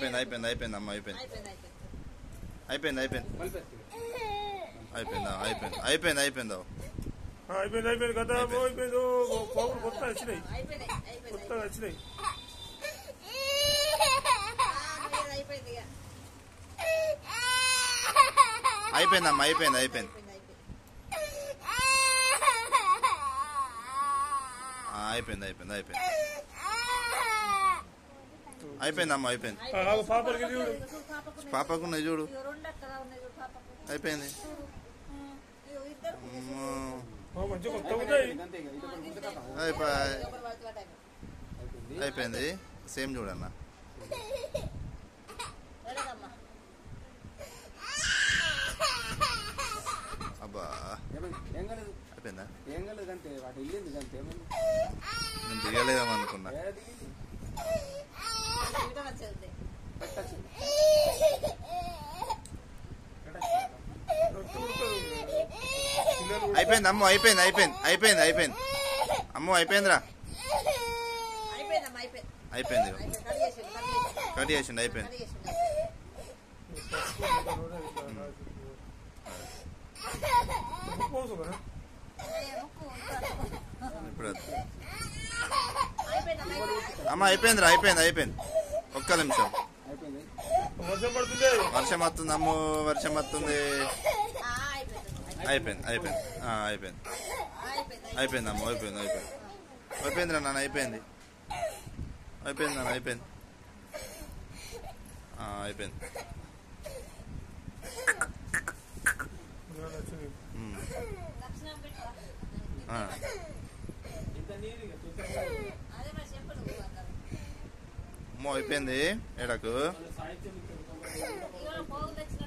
అయిపోయింది అయిపోయింది అయిపోయింది అమ్మ అయిపోయింది అయిపోయింది అయిపోయింది అయిపోయింది అయిపోయింది అయిపోయిందా అయిపోయింది అయిపోయింది అయిపోయిందా ఆ, అయిపోయింది అయిపోయింది కదా అయిపోయింది. అయిపోయింది ఓ, కోపం కొత్త వచ్చినాయి అయిపోయినాయి అయిపోయింది కొత్తగా వచ్చినాయి అయిపోయింది అయిపోయింది ఇక అయిపోయిందమ్మా అయిపోయింది అయిపోయింది అయిపోయింది అయిపోయింది ఆ, అయిపోయింది అయిపోయింది అయిపోయింది అయిపోయిందమ్మా అయిపోయింది ఆ, ఆగు, పాపలకి ఇది చూడు చూడు పాపకు ఉన్నాయి. పాపకు ఉన్నాయి చూడు ఇగో రెండు అక్కడ ఉన్నాయి చూడు పాపకు అయిపోయింది ఇగో ఇద్దరు అమ్మో. ఆ, మంచిగా కొత్తగా ఉన్నాయి అయిపోయి ఒకరు పడితే వాటి అయిపోయింది. అయిపోయింది సేమ్ చూడన్న వెళ్ళదమ్మా అబ్బా ఏం కాలేదు అయిపోయిందా ఏం కాలేదు అంతే వాటి వెళ్ళింది అంతే ఏమైంది నేను దిగలేదేమో అనుకున్నా ఏడ దిగింది? రిటర్న్ వచ్చేది పెట్టచ్చు పిల్లలు అయిపోయింది అమ్మో అయిపోయింది అయిపోయింది అయిపోయింది అయిపోయింది అమ్మో అయిపోయిందిరా అయిపోయిందమ్మా అయిపోయింది అయిపోయింది అయిపోయింది కట్ చేసిండు కట్ చేసిండు కట్ చేసిండు అయిపోయింది కట్ చేసిండు పోసు కదా ఇప్పుడు వద్దు. అయిపోయిందమ్మా అయిపోయింది అమ్మ అయిపోయిందిరా అయిపోయింది అయిపోయింది ఒక్క నిమిషం అయిపోయింది వర్షం పడుతుంది వర్షం వస్తుంది అమ్మో వర్షం వస్తుంది ఆ, అయిపోయింది అయిపోయింది అయిపోయింది ఆ, అయిపోయింది అయిపోయింది అయిపోయింది అమ్మ అయిపోయింది అయిపోయింది అయిపోయిందిరా నాన్న అయిపోయింది అయిపోయింది నాన్న అయిపోయింది ఆ, అయిపోయింది వచ్చింది ఉమ్. లక్షణం పెట్టు ఆ. అదే మరి చెప్పు నువ్వు అందరూ అమ్మో అయిపోయింది ఎడకు ఇవాళ పోగు తెచ్చిన